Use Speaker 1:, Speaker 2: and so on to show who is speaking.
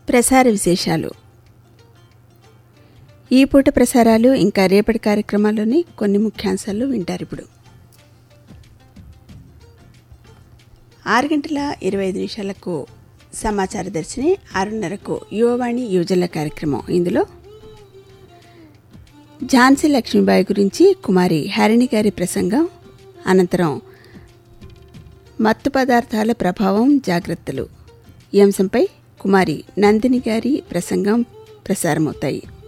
Speaker 1: ప్రసార విశేషాలు ఈ పూట ప్రసారాలు ఇంకా రేపటి కార్యక్రమాల్లోని కొన్ని ముఖ్యాంశాలు వింటారు ఇప్పుడు ఆరు గంటల ఇరవై ఐదు నిమిషాలకు సమాచార దర్శిని ఆరున్నరకు యువవాణి యువజనుల కార్యక్రమం ఇందులో ఝాన్సీ లక్ష్మీబాయి గురించి కుమారి హరిణి గారి ప్రసంగం అనంతరం మత్తు పదార్థాల ప్రభావం జాగ్రత్తలు ఈ అంశంపై కుమారి నందిని గారి ప్రసంగం ప్రసారమవుతాయి